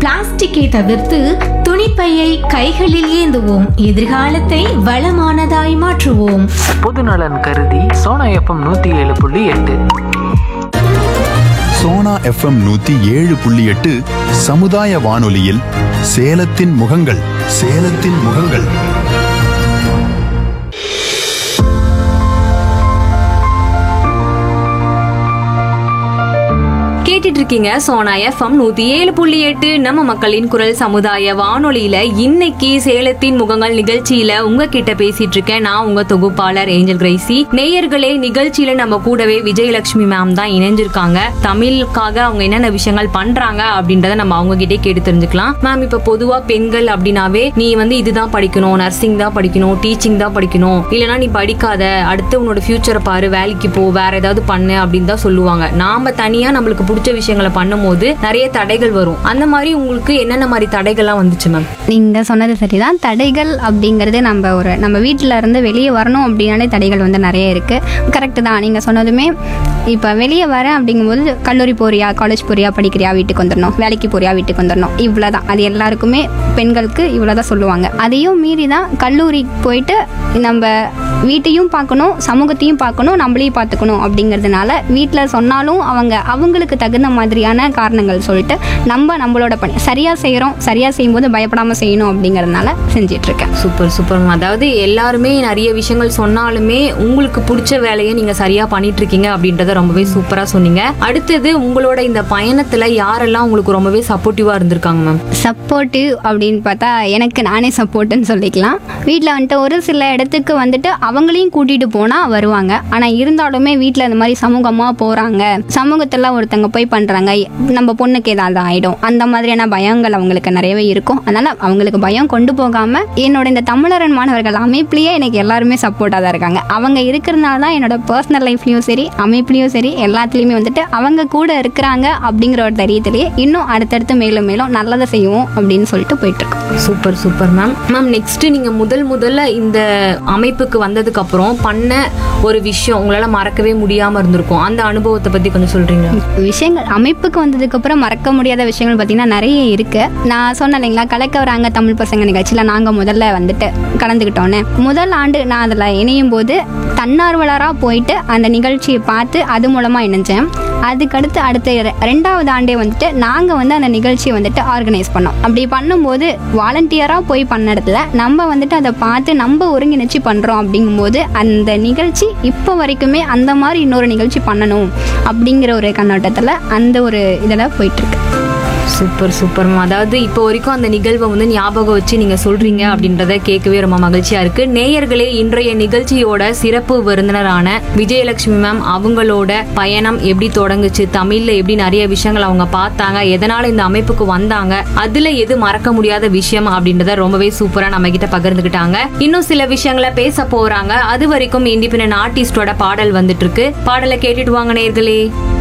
பிளாஸ்டிக்கை தவிர்த்து துணிப்பையை கைகளில் ஏந்துவோம் எதிர்காலத்தை வளமானதாய் மாற்றுவோம் பொதுநலன் கருதி சோனா எஃப்எம் நூத்தி ஏழு புள்ளி எட்டு சோனா எஃப்எம் நூத்தி ஏழு புள்ளி எட்டு சமுதாய வானொலியில் சேலத்தின் முகங்கள் சேலத்தின் முகங்கள் கேட்டுட்டு இருக்கீங்க சோனா எஃப்எம் நூத்தி ஏழு புள்ளி எட்டு நம்ம மக்களின் குரல் சமுதாய வானொலியில இன்னைக்கு சேலத்தின் முகங்கள் நிகழ்ச்சியில உங்ககிட்ட பேசிட்டு இருக்கேன் நான் உங்க தொகுப்பாளர் ஏஞ்சல் கிரைசி நேயர்களே நிகழ்ச்சியில நம்ம கூடவே விஜயலட்சுமி மேம் தான் இணைஞ்சிருக்காங்க தமிழுக்காக அவங்க என்னென்ன விஷயங்கள் பண்றாங்க அப்படின்றத நம்ம அவங்க கிட்டே கேட்டு தெரிஞ்சுக்கலாம் மேம் இப்ப பொதுவா பெண்கள் அப்படின்னாவே நீ வந்து இதுதான் படிக்கணும் நர்சிங் தான் படிக்கணும் டீச்சிங் தான் படிக்கணும் இல்லனா நீ படிக்காத அடுத்து உன்னோட ஃபியூச்சரை பாரு வேலைக்கு போ வேற ஏதாவது பண்ணு அப்படின்னு தான் சொல்லுவாங்க நாம தனியா நம்மளுக்கு பிடிச்ச விஷயங்களை பண்ணும்போது நிறைய தடைகள் வரும் அந்த மாதிரி உங்களுக்கு என்னென்ன மாதிரி தடைகள்லாம் வந்துச்சு மேம் நீங்க சொன்னது சரிதான் தடைகள் அப்படிங்கிறது நம்ம ஒரு நம்ம வீட்டில இருந்து வெளியே வரணும் அப்படின்னாலே தடைகள் வந்து நிறைய இருக்கு கரெக்டு தான் நீங்க சொன்னதுமே இப்போ வெளியே வரேன் அப்படிங்கும்போது கல்லூரி போறியா காலேஜ் போறியா படிக்கிறியா வீட்டுக்கு வந்துடணும் வேலைக்கு போறியா வீட்டுக்கு வந்துடணும் இவ்வளோதான் அது எல்லாருக்குமே பெண்களுக்கு இவ்வளோதான் சொல்லுவாங்க அதையும் மீறி தான் கல்லூரிக்கு போயிட்டு நம்ம வீட்டையும் பார்க்கணும் சமூகத்தையும் பார்க்கணும் நம்மளையும் பார்த்துக்கணும் அப்படிங்கிறதுனால வீட்டில் சொன்னாலும் அவங்க அவங்களுக்கு தகுந்த மாதிரியான காரணங்கள் சொல்லிட்டு நம்ம நம்மளோட பணி சரியாக செய்கிறோம் சரியாக செய்யும்போது பயப்படாமல் செய்யணும் அப்படிங்கிறதுனால செஞ்சிட்டு இருக்கேன் சூப்பர் சூப்பர் மேம். அதாவது எல்லாருமே நிறைய விஷயங்கள் சொன்னாலுமே உங்களுக்கு பிடிச்ச வேலையை நீங்க சரியா பண்ணிட்டு இருக்கீங்க அப்படின்றத ரொம்பவே சூப்பரா சொன்னீங்க அடுத்தது உங்களோட இந்த பயணத்துல யாரெல்லாம் உங்களுக்கு ரொம்பவே சப்போர்ட்டிவா இருந்திருக்காங்க மேம் சப்போர்ட்டிவ் அப்படின்னு பார்த்தா எனக்கு நானே சப்போர்ட்டுன்னு சொல்லிக்கலாம் வீட்டில் வந்துட்டு ஒரு சில இடத்துக்கு வந்துட்டு அவங்களையும் கூட்டிகிட்டு போனால் வருவாங்க ஆனால் இருந்தாலுமே வீட்டில் இந்த மாதிரி சமூகமாக போகிறாங்க சமூகத்தில் ஒருத்தங்க போய் பண்ணுறாங்க நம்ம பொண்ணுக்கு ஏதாவது ஆகிடும் அந்த மாதிரியான பயங்கள் அவங்களுக்கு நிறையவே இருக்கும் அதனால் அவங்களுக்கு பயம் கொண்டு போகாமல் என்னோட இந்த தமிழரன் மாணவர்கள் அமைப்புலேயே எனக்கு எல்லாருமே சப்போர்ட்டாக தான் இருக்காங்க அவங்க இருக்கிறதுனால தான் என்னோட பர்சனல் லைஃப்லையும் சரி அமைப்புலேயும் சரி எல்லாத்துலேயுமே வந்துட்டு அவங்க கூட இருக்கிறாங்க அப்படிங்கிற ஒரு தைரியத்திலேயே இன்னும் அடுத்தடுத்து மேலும் மேலும் நல்லதை செய்வோம் அப்படின்னு சொல்லிட்டு போயிட்டு இருக்கோம் super super ma'am ma'am next நீங்க முதல் முதல்ல இந்த அமைப்புக்கு வந்ததுக்கு அப்புறம் பண்ண ஒரு விஷயம் உங்களால மறக்கவே முடியாம இருந்திருக்கும் அந்த அனுபவத்தை பத்தி கொஞ்சம் சொல்றீங்களா விஷயங்கள் அமைப்புக்கு வந்ததுக்கப்புறம் மறக்க முடியாத விஷயங்கள் பார்த்தீங்கன்னா நிறைய இருக்கு நான் சொன்னேன் இல்லைங்களா கலக்க வராங்க தமிழ் பசங்க நிகழ்ச்சியில் நாங்கள் முதல்ல வந்துட்டு கலந்துக்கிட்டோன்னு முதல் ஆண்டு நான் அதில் இணையும் போது தன்னார்வலராக போயிட்டு அந்த நிகழ்ச்சியை பார்த்து அது மூலமாக இணைஞ்சேன் அதுக்கடுத்து அடுத்த ரெ- ரெண்டாவது ஆண்டே வந்துட்டு நாங்கள் வந்து அந்த நிகழ்ச்சியை வந்துட்டு ஆர்கனைஸ் பண்ணோம் அப்படி பண்ணும்போது வாலண்டியராக போய் பண்ண இடத்துல நம்ம வந்துட்டு அதை பார்த்து நம்ம ஒருங்கிணைச்சு பண்ணுறோம் அப்படிங்கும்போது அந்த நிகழ்ச்சி இப்போ வரைக்குமே அந்த மாதிரி இன்னொரு நிகழ்ச்சி பண்ணணும் அப்படிங்கிற ஒரு கண்ணோட்டத்தில் அந்த ஒரு இதில் போயிட்டுருக்கு சூப்பர் சூப்பர் மேம் அதாவது இப்போ வரைக்கும் அந்த நிகழ்வை வந்து ஞாபகம் வச்சு நீங்க சொல்றீங்க அப்படின்றத கேட்கவே ரொம்ப மகிழ்ச்சியா இருக்கு நேயர்களே இன்றைய நிகழ்ச்சியோட சிறப்பு விருந்தினரான விஜயலட்சுமி மேம் அவங்களோட பயணம் எப்படி தொடங்குச்சு தமிழ்ல எப்படி நிறைய விஷயங்கள் அவங்க பார்த்தாங்க எதனால இந்த அமைப்புக்கு வந்தாங்க அதுல எது மறக்க முடியாத விஷயம் அப்படின்றத ரொம்பவே சூப்பரா நம்ம கிட்ட பகிர்ந்துக்கிட்டாங்க இன்னும் சில விஷயங்களை பேச போறாங்க அது வரைக்கும் இண்டிபெண்டன்ட் ஆர்டிஸ்டோட பாடல் வந்துட்டு இருக்கு பாடலை கேட்டுட்டு வாங்க நேயர்களே